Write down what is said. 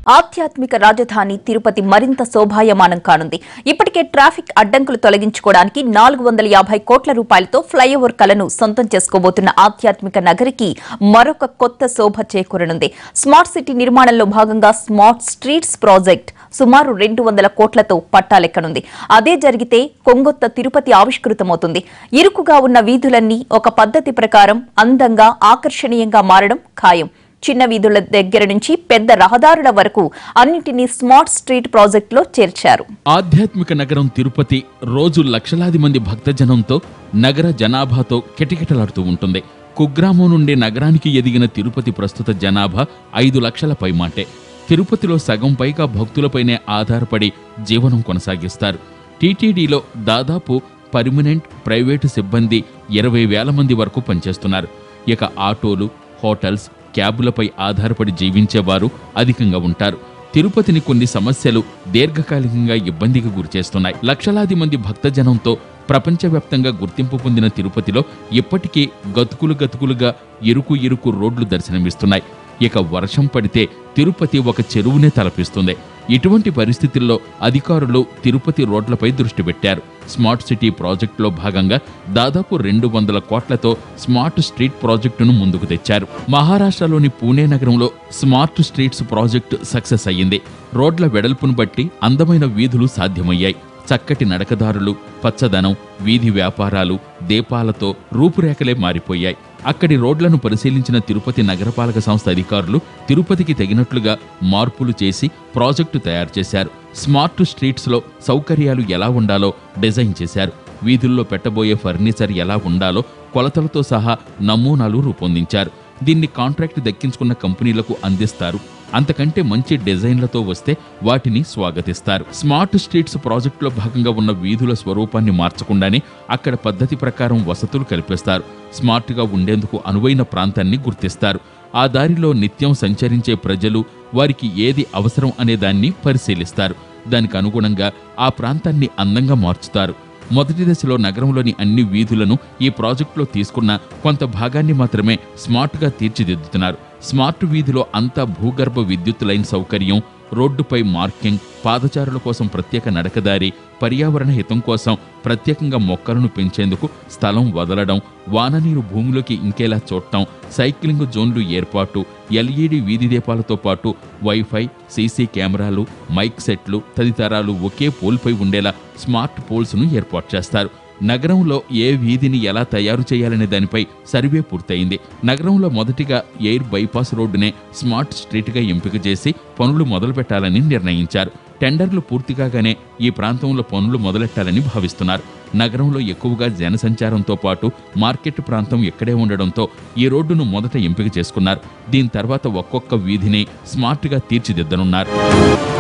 ఆధ్యాత్మిక రాజధాని తిరుపతి మరింత శోభాయమానం కానుంది ఇప్పటికే ట్రాఫిక్ అడ్డంకులు తొలగించుకోవడానికి నాలుగు వందల యాభై కోట్ల రూపాయలతో ఫ్లైఓవర్ కలను సొంతం చేసుకోబోతున్న ఆధ్యాత్మిక నగరికి మరొక కొత్త శోభ చేకూరనుంది స్మార్ట్ సిటీ నిర్మాణంలో భాగంగా స్మార్ట్ స్ట్రీట్స్ ప్రాజెక్ట్ సుమారు రెండు వందల కోట్లతో పట్టాలెక్కనుంది అదే జరిగితే కొంగొత్త తిరుపతి ఆవిష్కృతమవుతుంది ఇరుకుగా ఉన్న వీధులన్నీ ఒక పద్ధతి ప్రకారం అందంగా ఆకర్షణీయంగా మారడం ఖాయం చిన్న వీధుల దగ్గర నుంచి పెద్ద రహదారుల వరకు అన్నింటినీ స్మార్ట్ స్ట్రీట్ ప్రాజెక్టులో చేర్చారు ఆధ్యాత్మిక నగరం తిరుపతి రోజు లక్షలాది మంది భక్తజనంతో నగర జనాభాతో కిటకిటలాడుతూ ఉంటుంది కుగ్రామం నుండి నగరానికి ఎదిగిన తిరుపతి ప్రస్తుత జనాభా ఐదు లక్షల పైమాటే తిరుపతిలో సగం పైగా భక్తులపైనే ఆధారపడి జీవనం కొనసాగిస్తారు టీటీడీలో దాదాపు పర్మనెంట్ ప్రైవేటు సిబ్బంది ఇరవై వేల మంది వరకు పనిచేస్తున్నారు ఇక ఆటోలు హోటల్స్ క్యాబులపై ఆధారపడి జీవించేవారు అధికంగా ఉంటారు తిరుపతిని కొన్ని సమస్యలు దీర్ఘకాలికంగా ఇబ్బందికి గురిచేస్తున్నాయి లక్షలాది మంది భక్తజనంతో ప్రపంచవ్యాప్తంగా గుర్తింపు పొందిన తిరుపతిలో ఇప్పటికీ గతుకులు గతుకులుగా ఇరుకు ఇరుకు రోడ్లు దర్శనమిస్తున్నాయి ఇక వర్షం పడితే తిరుపతి ఒక చెరువునే తలపిస్తుంది ఇటువంటి పరిస్థితుల్లో అధికారులు తిరుపతి రోడ్లపై దృష్టి పెట్టారు స్మార్ట్ సిటీ ప్రాజెక్టులో భాగంగా దాదాపు రెండు వందల కోట్లతో స్మార్ట్ స్ట్రీట్ ప్రాజెక్టును ముందుకు తెచ్చారు మహారాష్ట్రలోని పూణే నగరంలో స్మార్ట్ స్ట్రీట్స్ ప్రాజెక్టు సక్సెస్ అయ్యింది రోడ్ల వెడల్పును బట్టి అందమైన వీధులు సాధ్యమయ్యాయి చక్కటి నడకదారులు పచ్చదనం వీధి వ్యాపారాలు దీపాలతో రూపురేఖలే మారిపోయాయి అక్కడి రోడ్లను పరిశీలించిన తిరుపతి నగరపాలక సంస్థ అధికారులు తిరుపతికి తగినట్లుగా మార్పులు చేసి ప్రాజెక్టు తయారు చేశారు స్మార్ట్ స్ట్రీట్స్లో సౌకర్యాలు ఎలా ఉండాలో డిజైన్ చేశారు వీధుల్లో పెట్టబోయే ఫర్నిచర్ ఎలా ఉండాలో కొలతలతో సహా నమూనాలు రూపొందించారు దీన్ని కాంట్రాక్ట్ దక్కించుకున్న కంపెనీలకు అందిస్తారు అంతకంటే మంచి డిజైన్లతో వస్తే వాటిని స్వాగతిస్తారు స్మార్ట్ స్ట్రీట్స్ ప్రాజెక్టులో భాగంగా ఉన్న వీధుల స్వరూపాన్ని మార్చకుండానే అక్కడ పద్ధతి ప్రకారం వసతులు కల్పిస్తారు స్మార్ట్గా ఉండేందుకు అనువైన ప్రాంతాన్ని గుర్తిస్తారు ఆ దారిలో నిత్యం సంచరించే ప్రజలు వారికి ఏది అవసరం అనే దాన్ని పరిశీలిస్తారు దానికి అనుగుణంగా ఆ ప్రాంతాన్ని అందంగా మార్చుతారు మొదటి దశలో నగరంలోని అన్ని వీధులను ఈ ప్రాజెక్టులో తీసుకున్న కొంత భాగాన్ని మాత్రమే స్మార్ట్గా తీర్చిదిద్దుతున్నారు స్మార్ట్ వీధిలో అంతా భూగర్భ విద్యుత్ లైన్ సౌకర్యం రోడ్డుపై మార్కింగ్ పాదచారుల కోసం ప్రత్యేక నడకదారి పర్యావరణ హితం కోసం ప్రత్యేకంగా మొక్కలను పెంచేందుకు స్థలం వదలడం వాననీరు భూమిలోకి ఇంకేలా చూడటం సైక్లింగ్ జోన్లు ఏర్పాటు ఎల్ఈడి వీధి దీపాలతో పాటు వైఫై సీసీ కెమెరాలు మైక్ సెట్లు తదితరాలు ఒకే పోల్పై ఉండేలా స్మార్ట్ పోల్స్ను ఏర్పాటు చేస్తారు నగరంలో ఏ వీధిని ఎలా తయారు చేయాలనే దానిపై సర్వే పూర్తయింది నగరంలో మొదటిగా ఎయిర్ బైపాస్ రోడ్డునే స్మార్ట్ స్ట్రీట్గా ఎంపిక చేసి పనులు మొదలుపెట్టాలని నిర్ణయించారు టెండర్లు పూర్తికాగానే ఈ ప్రాంతంలో పనులు మొదలెట్టాలని భావిస్తున్నారు నగరంలో ఎక్కువగా జనసంచారంతో పాటు మార్కెట్ ప్రాంతం ఇక్కడే ఉండడంతో ఈ రోడ్డును మొదట ఎంపిక చేసుకున్నారు దీని తర్వాత ఒక్కొక్క వీధిని స్మార్ట్గా తీర్చిదిద్దనున్నారు